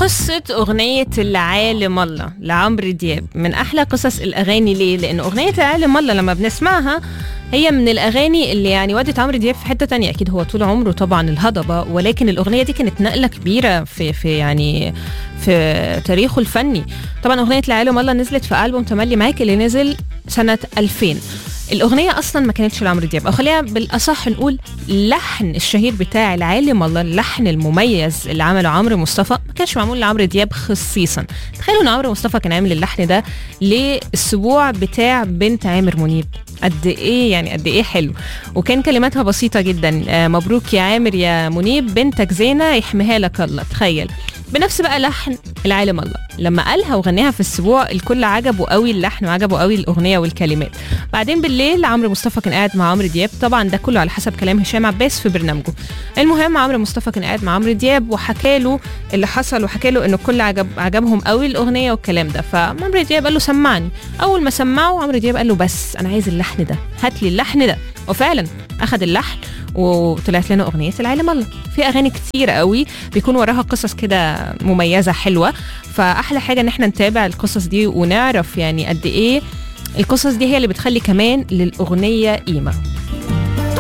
قصة أغنية العالم الله لعمرو دياب من أحلى قصص الأغاني ليه؟ لأن أغنية العالم الله لما بنسمعها هي من الأغاني اللي يعني ودت عمرو دياب في حتة تانية أكيد هو طول عمره طبعا الهضبة ولكن الأغنية دي كانت نقلة كبيرة في في يعني في تاريخه الفني طبعا أغنية العالم الله نزلت في ألبوم تملي معاك اللي نزل سنة 2000 الأغنية أصلا ما كانتش لعمرو دياب أو خلينا بالأصح نقول لحن الشهير بتاع العالم الله اللحن المميز اللي عمله عمرو مصطفى ما كانش معمول لعمرو دياب خصيصا تخيلوا ان عمرو مصطفى كان عامل اللحن ده للسبوع بتاع بنت عامر منيب قد ايه يعني قد ايه حلو وكان كلماتها بسيطه جدا آه مبروك يا عامر يا منيب بنتك زينه يحميها لك الله تخيل بنفس بقى لحن العالم الله لما قالها وغناها في السبوع الكل عجبه قوي اللحن وعجبه قوي الاغنيه والكلمات بعدين بالليل عمرو مصطفى كان قاعد مع عمرو دياب طبعا ده كله على حسب كلام هشام عباس في برنامجه المهم عمرو مصطفى كان قاعد مع عمرو دياب وحكى له اللي حصل وحكى له انه الكل عجب عجبهم قوي الاغنيه والكلام ده فعمرو دياب قال له سمعني اول ما سمعه عمرو دياب قال له بس انا عايز اللحن ده هات لي اللحن ده وفعلا اخذ اللحن وطلعت لنا اغنيه العالم الله في اغاني كتير قوي بيكون وراها قصص كده مميزه حلوه فاحلى حاجه ان احنا نتابع القصص دي ونعرف يعني قد ايه القصص دي هي اللي بتخلي كمان للاغنيه قيمه